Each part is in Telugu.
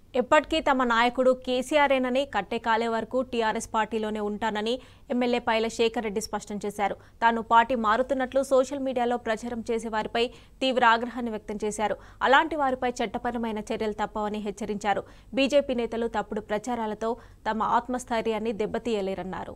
ఎప్పటికీ తమ నాయకుడు కేసీఆరేనని కట్టే కాలే వరకు టీఆర్ఎస్ పార్టీలోనే ఉంటానని ఎమ్మెల్యే పైల శేఖర్ రెడ్డి స్పష్టం చేశారు తాను పార్టీ మారుతున్నట్లు సోషల్ మీడియాలో ప్రచారం చేసే వారిపై తీవ్ర ఆగ్రహాన్ని వ్యక్తం చేశారు అలాంటి వారిపై చట్టపరమైన చర్యలు తప్పవని హెచ్చరించారు బీజేపీ నేతలు తప్పుడు ప్రచారాలతో తమ ఆత్మస్థైర్యాన్ని దెబ్బతీయలేరన్నారు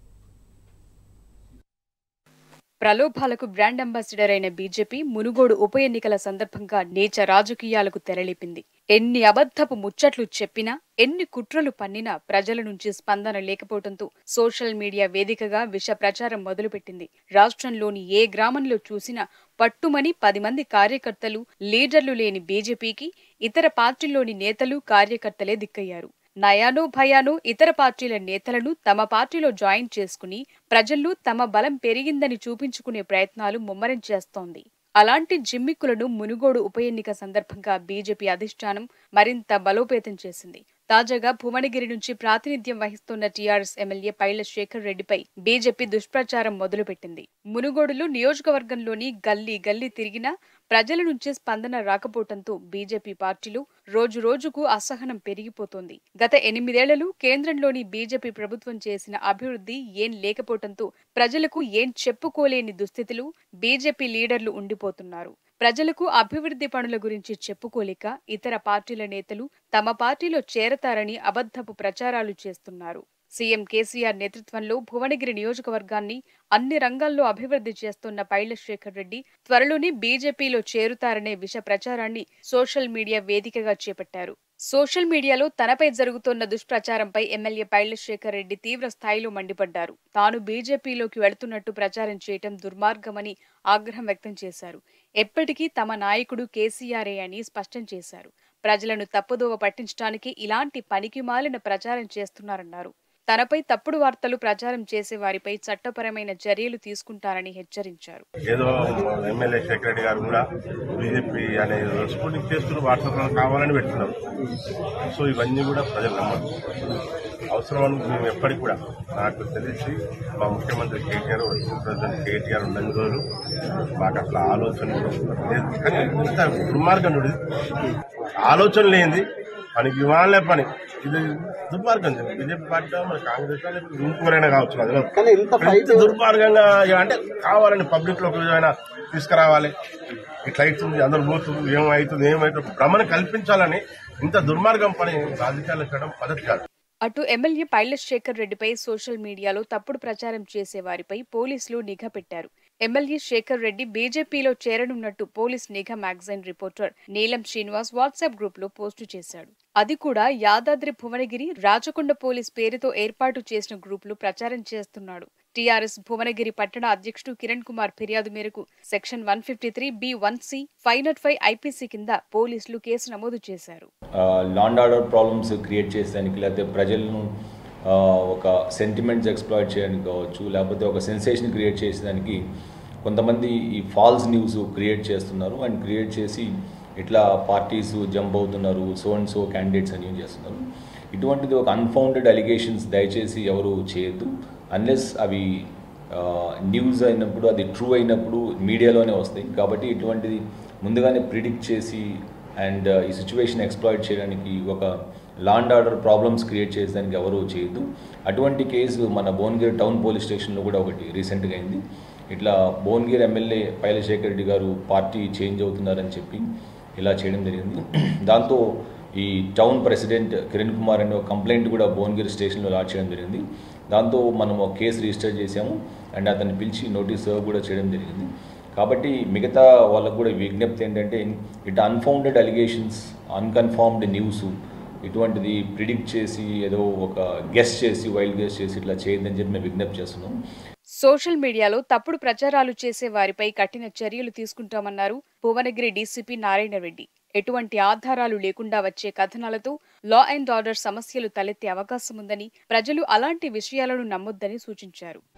ప్రలోభాలకు బ్రాండ్ అంబాసిడర్ అయిన బీజేపీ మునుగోడు ఉప ఎన్నికల సందర్భంగా నీచ రాజకీయాలకు తెరలేపింది ఎన్ని అబద్ధపు ముచ్చట్లు చెప్పినా ఎన్ని కుట్రలు పన్నినా ప్రజల నుంచి స్పందన లేకపోవడంతో సోషల్ మీడియా వేదికగా విష ప్రచారం మొదలుపెట్టింది రాష్ట్రంలోని ఏ గ్రామంలో చూసినా పట్టుమని పది మంది కార్యకర్తలు లీడర్లు లేని బీజేపీకి ఇతర పార్టీల్లోని నేతలు కార్యకర్తలే దిక్కయ్యారు నయానో భయానో ఇతర పార్టీల నేతలను తమ పార్టీలో జాయిన్ చేసుకుని ప్రజల్లో తమ బలం పెరిగిందని చూపించుకునే ప్రయత్నాలు ముమ్మరం చేస్తోంది అలాంటి జిమ్మిక్కులను మునుగోడు ఉప ఎన్నిక సందర్భంగా బీజేపీ అధిష్టానం మరింత బలోపేతం చేసింది తాజాగా భువనగిరి నుంచి ప్రాతినిధ్యం వహిస్తున్న టీఆర్ఎస్ ఎమ్మెల్యే పైల శేఖర్ రెడ్డిపై బీజేపీ దుష్ప్రచారం మొదలుపెట్టింది మునుగోడులో నియోజకవర్గంలోని గల్లీ గల్లీ తిరిగినా ప్రజల నుంచి స్పందన రాకపోవడంతో బీజేపీ పార్టీలో రోజు రోజుకు అసహనం పెరిగిపోతోంది గత ఎనిమిదేళ్లలో కేంద్రంలోని బీజేపీ ప్రభుత్వం చేసిన అభివృద్ధి ఏం లేకపోవడంతో ప్రజలకు ఏం చెప్పుకోలేని దుస్థితిలో బీజేపీ లీడర్లు ఉండిపోతున్నారు ప్రజలకు అభివృద్ధి పనుల గురించి చెప్పుకోలేక ఇతర పార్టీల నేతలు తమ పార్టీలో చేరతారని అబద్ధపు ప్రచారాలు చేస్తున్నారు సీఎం కేసీఆర్ నేతృత్వంలో భువనగిరి నియోజకవర్గాన్ని అన్ని రంగాల్లో అభివృద్ధి చేస్తున్న పైల శేఖర్ రెడ్డి త్వరలోనే బీజేపీలో చేరుతారనే విష ప్రచారాన్ని సోషల్ మీడియా వేదికగా చేపట్టారు సోషల్ మీడియాలో తనపై జరుగుతోన్న దుష్ప్రచారంపై ఎమ్మెల్యే పైల శేఖర్ రెడ్డి తీవ్ర స్థాయిలో మండిపడ్డారు తాను బీజేపీలోకి వెళుతున్నట్టు ప్రచారం చేయటం దుర్మార్గమని ఆగ్రహం వ్యక్తం చేశారు ఎప్పటికీ తమ నాయకుడు కేసీఆరే అని స్పష్టం చేశారు ప్రజలను తప్పుదోవ పట్టించడానికి ఇలాంటి పనికిమాలిన ప్రచారం చేస్తున్నారన్నారు తనపై తప్పుడు వార్తలు ప్రచారం చేసే వారిపై చట్టపరమైన చర్యలు తీసుకుంటారని హెచ్చరించారు ఏదో ఎమ్మెల్యే శేఖర్ రెడ్డి గారు కూడా బీజేపీ అనే స్కూలింగ్ చేస్తున్న వాట్సాప్ కావాలని పెడుతున్నారు సో ఇవన్నీ కూడా ప్రజలు నమ్మరు అవసరం అని మేము ఎప్పటికి కూడా నాకు తెలిసి మా ముఖ్యమంత్రి కేటీఆర్ వర్కింగ్ ప్రెసిడెంట్ కేటీఆర్ ఉన్నన్ని రోజులు మాకు అట్లా ఆలోచన లేదు కానీ ఇంత దుర్మార్గం చూడు ఇది. ఆలోచన లేనిది పనికి ఇవాళే పని ఇది దుర్మార్గం బీజేపీ పార్టీ మన కాంగ్రెస్ వాళ్ళు ఇంకోరైనా కావచ్చు అది కాదు. కానీ ఇంత ఫైట్ ఇంత దుర్మార్గంగా ఇక అంటే కావాలని పబ్లిక్ లో ఒక విధమైన తీసుకురావాలి ఇట్లా అవుతుంది అందరు పోతుంది ఏమవుతుంది ఏమవుతుంది భ్రమను కల్పించాలని ఇంత దుర్మార్గం పని రాజకీయాలు చేయడం పద్ధతి కాదు అటు ఎమ్మెల్యే పైలట్ శేఖర్ రెడ్డిపై సోషల్ మీడియాలో తప్పుడు ప్రచారం చేసే వారిపై పోలీసులు నిఘా పెట్టారు ఎమ్మెల్యే శేఖర్ రెడ్డి బీజేపీలో చేరనున్నట్టు పోలీస్ నిఘా magazine reporter Neelam Srinivas WhatsApp group లో పోస్టు చేశాడు అది కూడా యాదాద్రి భువనగిరి రాచకొండ పోలీస్ పేరుతో ఏర్పాటు చేసిన గ్రూప్ లో ప్రచారం చేస్తున్నాడు టీఆర్ఎస్ భువనగిరి పట్టణ అధ్యక్షుడు కిరణ్ కుమార్ ఫిర్యాదు మేరకు section one fifty three B one C five not five IPC కింద పోలీసులు కేసు నమోదు చేశారు లాండ్ ఆర్డర్ ప్రాబ్లమ్స్ క్రియేట్ చేసేదానికి లేకపోతే ప్రజలను ఆ, ఒక సెంటిమెంట్స్ ఎక్స్ప్లాయిట్ చేయడానికి కావచ్చు లేకపోతే ఒక సెన్సేషన్ క్రియేట్ చేసేదానికి కొంతమంది ఈ ఫాల్స్ న్యూస్ క్రియేట్ చేస్తున్నారు అండ్ క్రియేట్ చేసి ఇట్లా పార్టీస్ జంప్ అవుతున్నారు సో అండ్ సో క్యాండిడేట్స్ అని ఏం చేస్తున్నారు ఇటువంటిది ఒక అన్ఫౌండెడ్ అలిగేషన్స్ దయచేసి ఎవరు చేయొద్దు అన్లెస్ అవి న్యూస్ అయినప్పుడు అది ట్రూ అయినప్పుడు మీడియాలోనే వస్తాయి కాబట్టి ఇటువంటిది ముందుగానే ప్రిడిక్ట్ చేసి అండ్ ఈ సిచ్యువేషన్ ఎక్స్ప్లాయిట్ చేయడానికి ఒక లాండ్ ఆర్డర్ ప్రాబ్లమ్స్ క్రియేట్ చేసేదానికి ఎవరు చేయొద్దు అటువంటి కేసు మన భువనగిరి టౌన్ పోలీస్ స్టేషన్లో కూడా ఒకటి రీసెంట్గా అయింది ఇట్లా భువనగిరి ఎమ్మెల్యే పైలశేఖర్ రెడ్డి గారు పార్టీ చేంజ్ అవుతున్నారని చెప్పి ఇలా చేయడం జరిగింది దాంతో ఈ టౌన్ ప్రెసిడెంట్ కిరణ్ కుమార్ అనే ఒక కంప్లైంట్ కూడా భువనగిరి స్టేషన్లో లాడ్ చేయడం జరిగింది దాంతో మనం ఒక కేసు రిజిస్టర్ చేసాము అండ్ అతన్ని పిలిచి నోటీస్ సర్వ్ కూడా చేయడం జరిగింది కాబట్టి మిగతా వాళ్ళకు కూడా విజ్ఞప్తి ఏంటంటే it unfounded allegations unconfirmed news ఇటువంటిది ప్రిడిక్ట్ చేసి ఏదో ఒక గెస్ట్ చేసి వైల్డ్ గెస్ట్ చేసి ఇట్లా చేయొద్దని చెప్పి మేము విజ్ఞప్తి చేస్తున్నాం సోషల్ మీడియాలో తప్పుడు ప్రచారాలు చేసే వారిపై కఠిన చర్యలు తీసుకుంటామన్నారు భువనగిరి డీసీపీ నారాయణ రెడ్డి ఎటువంటి ఆధారాలు లేకుండా వచ్చే కథనాలతో లా అండ్ ఆర్డర్ సమస్యలు తలెత్తే అవకాశం ఉందని ప్రజలు అలాంటి విషయాలను నమ్మొద్దని సూచించారు